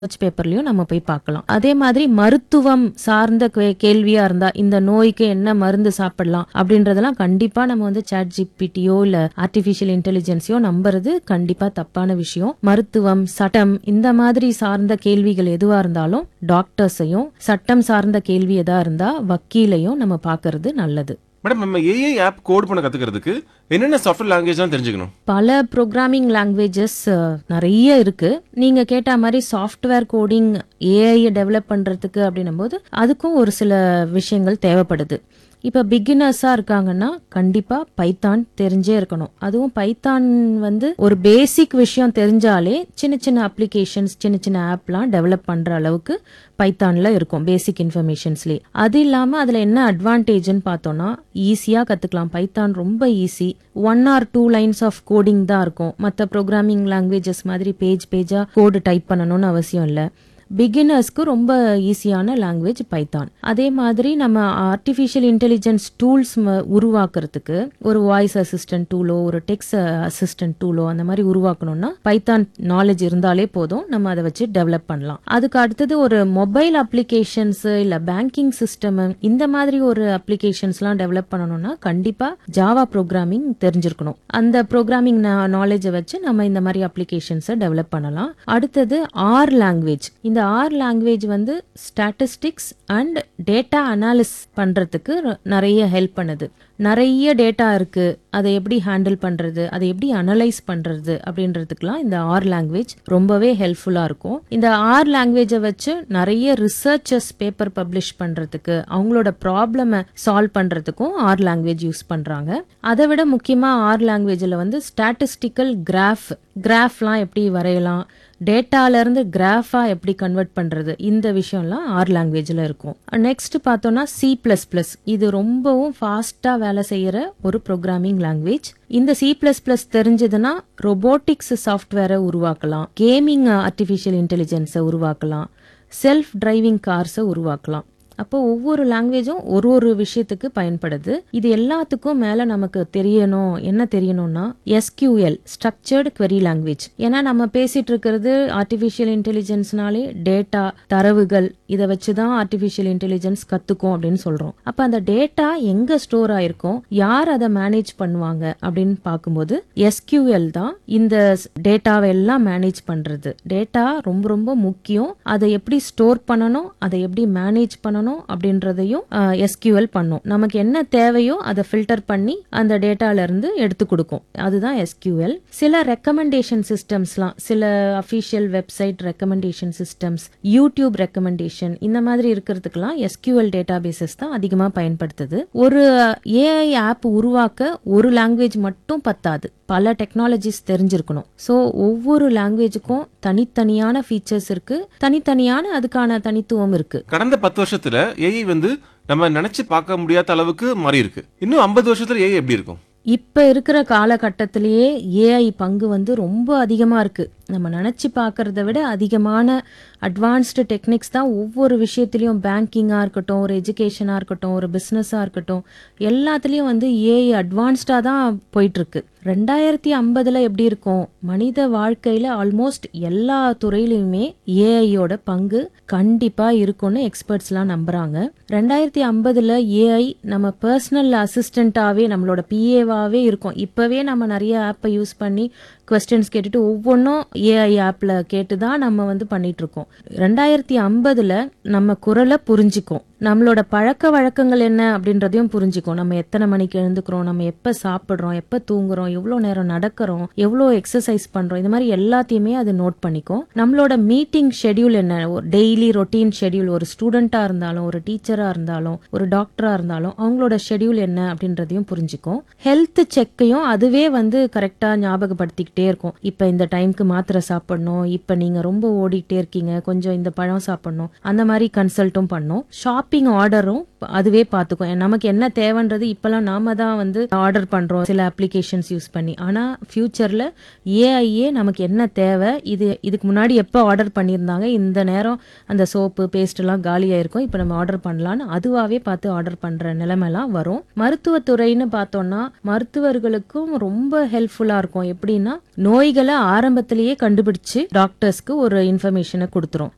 research பேப்பர்லயும் நம்ம போய் பார்க்கலாம் அதே மாதிரி மருத்துவம் சார்ந்த கே- கேள்வியா இருந்தா இந்த நோய்க்கு என்ன மருந்து சாப்பிடலாம் அப்படின்றதெல்லாம் கண்டிப்பா நம்ம வந்து சாட் ஜிபிடியோ இல்ல ஆர்டிபிஷியல் இன்டெலிஜென்ஸையோ நம்புறது கண்டிப்பா தப்பான விஷயம் மருத்துவம் சட்டம் இந்த மாதிரி சார்ந்த கேள்விகள் எதுவா இருந்தாலும் டாக்டர்ஸையும் சட்டம் சார்ந்த கேள்வி எதா இருந்தா வக்கீலையும் நம்ம பார்க்கிறது நல்லது மேடம் நம்ம ஏஐ ஆப் கோட் பண்ண கத்துக்கிறதுக்கு என்னென்ன சாஃப்ட்வேர் லாங்குவேஜ் தெரிஞ்சுக்கணும் பல ப்ரோக்ராமிங் லாங்குவேஜஸ் நிறைய இருக்கு நீங்க கேட்ட மாதிரி சாஃப்ட்வேர் கோடிங் ஏஐ டெவலப் பண்றதுக்கு அப்படின்னும் போது அதுக்கும் ஒரு சில விஷயங்கள் தேவைப்படுது இப்போ பிகினர்ஸாக இருக்காங்கன்னா கண்டிப்பாக பைத்தான் தெரிஞ்சே இருக்கணும் அதுவும் பைத்தான் வந்து ஒரு பேசிக் விஷயம் தெரிஞ்சாலே சின்ன சின்ன அப்ளிகேஷன்ஸ் சின்ன சின்ன ஆப்லாம் டெவலப் பண்ணுற அளவுக்கு பைத்தானில் இருக்கும் பேசிக் இன்ஃபர்மேஷன்ஸ்லேயே அது இல்லாமல் அதில் என்ன அட்வான்டேஜ்னு பார்த்தோன்னா ஈஸியாக கற்றுக்கலாம் பைத்தான் ரொம்ப easy one or two lines of coding தான் இருக்கும் மற்ற ப்ரோக்ராமிங் லாங்குவேஜஸ் மாதிரி பேஜ் பேஜாக கோடு டைப் பண்ணணும்னு அவசியம் இல்லை பிகினர்ஸ்க்கு ரொம்ப ஈஸியான லாங்குவேஜ் பைத்தான் அதே மாதிரி நம்ம ஆர்டிஃபிஷியல் இன்டெலிஜென்ஸ் டூல்ஸ் உருவாக்குறதுக்கு ஒரு வாய்ஸ் அசிஸ்டன்ட் டூலோ ஒரு டெக்ஸ்ட் அசிஸ்டன்ட் டூலோ அந்த மாதிரி உருவாக்கணும்னா பைத்தான் நாலேஜ் இருந்தாலே போதும் நம்ம அதை வச்சு டெவலப் பண்ணலாம் அதுக்கு அடுத்தது ஒரு மொபைல் அப்ளிகேஷன்ஸ் இல்ல பேங்கிங் சிஸ்டம் இந்த மாதிரி ஒரு அப்ளிகேஷன்ஸ்லாம் டெவலப் பண்ணணும்னா கண்டிப்பா ஜாவா ப்ரோக்ராமிங் தெரிஞ்சிருக்கணும் அந்த ப்ரோக்ராமிங் நாலேஜை வச்சு நம்ம இந்த மாதிரி அப்ளிகேஷன்ஸை டெவலப் பண்ணலாம் அடுத்தது ஆர் லாங்குவேஜ் இந்த ஆர் லாங்குவேஜ் வந்து ஸ்டாட்டிஸ்டிக்ஸ் அண்ட் டேட்டா அனாலிஸ் பண்றதுக்கு ரொ- நிறைய ஹெல்ப் பண்ணுது நிறைய டேட்டா இருக்கு அதை எப்படி ஹேண்டில் பண்றது அதை எப்படி அனலைஸ் பண்றது அப்படின்றதுக்குலாம் இந்த ஆர் லாங்குவேஜ் ரொம்பவே ஹெல்ப்ஃபுல்லா இருக்கும் இந்த ஆர் லாங்குவேஜை வச்சு நிறைய ரிசர்ச்சர்ஸ் பேப்பர் பப்ளிஷ் பண்றதுக்கு அவங்களோட ப்ராப்ளமை சால்வ் பண்றதுக்கும் ஆர் லாங்குவேஜ் யூஸ் பண்றாங்க அதை விட முக்கியமா ஆர் லாங்குவேஜில் வந்து ஸ்டாட்டிஸ்டிக்கல் கிராஃப் கிராஃப்லாம் எப்படி வரையலாம் டேட்டால இருந்து கிராஃபா எப்படி கன்வெர்ட் பண்றது இந்த விஷயம்லாம் ஆர் லாங்குவேஜ்ல இருக்கும் நெக்ஸ்ட் பார்த்தோம்னா சி பிளஸ் பிளஸ் இது ரொம்பவும் ஃபாஸ்டா வேலை செய்யற ஒரு ப்ரோக்ராமிங் லாங்குவேஜ் இந்த சி பிளஸ் பிளஸ் தெரிஞ்சதுன்னா ரொபோட்டிக்ஸ் சாஃப்ட்வேரை உருவாக்கலாம் கேமிங் ஆர்டிஃபிஷியல் இன்டெலிஜென்ஸை உருவாக்கலாம் செல்ஃப் டிரைவிங் கார்ஸை உருவாக்கலாம் அப்போ ஒவ்வொரு லாங்குவேஜும் ஒரு ஒரு விஷயத்துக்கு பயன்படுது இது எல்லாத்துக்கும் மேல நமக்கு தெரியணும் என்ன தெரியணும்னா எஸ்கியூஎல் ஸ்ட்ரக்சர்டு query லாங்குவேஜ் ஏன்னா நம்ம பேசிட்டு இருக்கிறது ஆர்டிஃபிஷியல் இன்டெலிஜென்ஸ்னாலே டேட்டா தரவுகள் இதை வச்சு தான் ஆர்டிஃபிஷியல் இன்டெலிஜென்ஸ் கத்துக்கும் அப்படின்னு சொல்றோம் அப்ப அந்த டேட்டா எங்க ஸ்டோர் ஆயிருக்கும் யார் அதை மேனேஜ் பண்ணுவாங்க அப்படின்னு பார்க்கும்போது எஸ்கியூஎல் தான் இந்த டேட்டாவை எல்லாம் மேனேஜ் பண்றது டேட்டா ரொம்ப ரொம்ப முக்கியம் அதை எப்படி ஸ்டோர் பண்ணணும் அதை எப்படி மேனேஜ் பண்ணணும் அப்படின்றதையும் எஸ்கியூஎல் பண்ணும் நமக்கு என்ன தேவையோ அதை ஃபில்டர் பண்ணி அந்த டேட்டால இருந்து எடுத்து கொடுக்கும் அதுதான் எஸ்கியூஎல் சில ரெக்கமெண்டேஷன் சிஸ்டம்ஸ்லாம் சில official website recommendation systems YouTube recommendation இந்த மாதிரி இருக்கிறதுக்கெல்லாம் எஸ்கியூஎல் டேட்டா பேசஸ் தான் அதிகமாக பயன்படுத்துது ஒரு ஏஐ ஆப் உருவாக்க ஒரு லாங்குவேஜ் மட்டும் பத்தாது பல டெக்னாலஜிஸ் தெரிஞ்சிருக்கணும் ஸோ ஒவ்வொரு லாங்குவேஜுக்கும் தனித்தனியான ஃபீச்சர்ஸ் இருக்கு தனித்தனியான அதுக்கான தனித்துவம் இருக்கு கடந்த பத்து வருஷத்துல ஏஐ வந்து நம்ம நினைச்சு பார்க்க முடியாத அளவுக்கு மாறி இருக்கு இன்னும் ஐம்பது வருஷத்துல ஏஐ எப்படி இருக்கும் இப்ப இருக்கிற காலகட்டத்திலேயே ஏஐ பங்கு வந்து ரொம்ப அதிகமா இருக்கு நம்ம நினைச்சு பார்க்கறத விட அதிகமான அட்வான்ஸ்டு டெக்னிக்ஸ் தான் ஒவ்வொரு விஷயத்திலையும் பேங்கிங்கா இருக்கட்டும் ஒரு எஜுகேஷனா இருக்கட்டும் ஒரு பிசினஸா இருக்கட்டும் எல்லாத்துலயும் வந்து ஏஐ அட்வான்ஸ்டா தான் போயிட்டு இருக்கு ரெண்டாயிரத்தி ஐம்பதுல எப்படி இருக்கும் மனித வாழ்க்கையில ஆல்மோஸ்ட் எல்லா துறையிலுமே ஏஐயோட பங்கு கண்டிப்பா இருக்கும்னு எக்ஸ்பர்ட்ஸ்லாம் நம்புறாங்க ரெண்டாயிரத்தி ஐம்பதுல ஏஐ நம்ம பர்சனல் அசிஸ்டண்ட்டாவே நம்மளோட பிஏவாவே இருக்கும் இப்பவே நம்ம நிறைய ஆப்பை யூஸ் பண்ணி கொஸ்டின்ஸ் கேட்டுட்டு ஒவ்வொன்றும் ஏஐ ஆப்ல கேட்டு தான் நம்ம வந்து பண்ணிட்டு இருக்கோம் ரெண்டாயிரத்தி ஐம்பதுல நம்ம குரலை புரிஞ்சுக்கும் நம்மளோட பழக்க வழக்கங்கள் என்ன அப்படின்றதையும் புரிஞ்சுக்கும் நம்ம எத்தனை மணிக்கு எழுந்துக்கிறோம் நம்ம எப்ப சாப்பிடுறோம் எப்ப தூங்குறோம் எவ்வளோ நேரம் நடக்கிறோம் எவ்வளோ எக்ஸசைஸ் பண்றோம் இந்த மாதிரி எல்லாத்தையுமே அது நோட் பண்ணிக்கும் நம்மளோட மீட்டிங் ஷெட்யூல் என்ன ஒரு டெய்லி ரொட்டீன் ஷெட்யூல் ஒரு ஸ்டூடெண்டா இருந்தாலும் ஒரு டீச்சரா இருந்தாலும் ஒரு டாக்டரா இருந்தாலும் அவங்களோட ஷெட்யூல் என்ன அப்படின்றதையும் புரிஞ்சுக்கும் ஹெல்த் செக்கையும் அதுவே வந்து கரெக்டா ஞாபகப்படுத்திக்கிட்டே இருக்கும் இப்ப இந்த டைம்க்கு மாத்திரை சாப்பிடணும் இப்ப நீங்க ரொம்ப ஓடிட்டே இருக்கீங்க கொஞ்சம் இந்த பழம் சாப்பிடணும் அந்த மாதிரி கன்சல்ட்டும் பண்ணும் ஷாப்பிங் ஆர்டரும் அதுவே பார்த்துக்கும் நமக்கு என்ன தேவைன்றது இப்பெல்லாம் நாம தான் வந்து ஆர்டர் பண்றோம் சில அப்ளிகேஷன்ஸ் யூஸ் பண்ணி ஆனா ஃபியூச்சர்ல ஏஐஏ நமக்கு என்ன தேவை இது இதுக்கு முன்னாடி எப்போ ஆர்டர் பண்ணியிருந்தாங்க இந்த நேரம் அந்த சோப்பு பேஸ்ட் எல்லாம் காலியா இருக்கும் இப்போ நம்ம ஆர்டர் பண்ணலாம்னு அதுவாவே பார்த்து ஆர்டர் பண்ற நிலைமைலாம் வரும் மருத்துவத்துறைன்னு பார்த்தோம்னா மருத்துவர்களுக்கும் ரொம்ப ஹெல்ப்ஃபுல்லா இருக்கும் எப்படின்னா நோய்களை ஆரம்பத்திலேயே கண்டுபிடிச்சு டாக்டர்ஸ்க்கு ஒரு இன்ஃபர்மேஷனை கொடுத்துரும்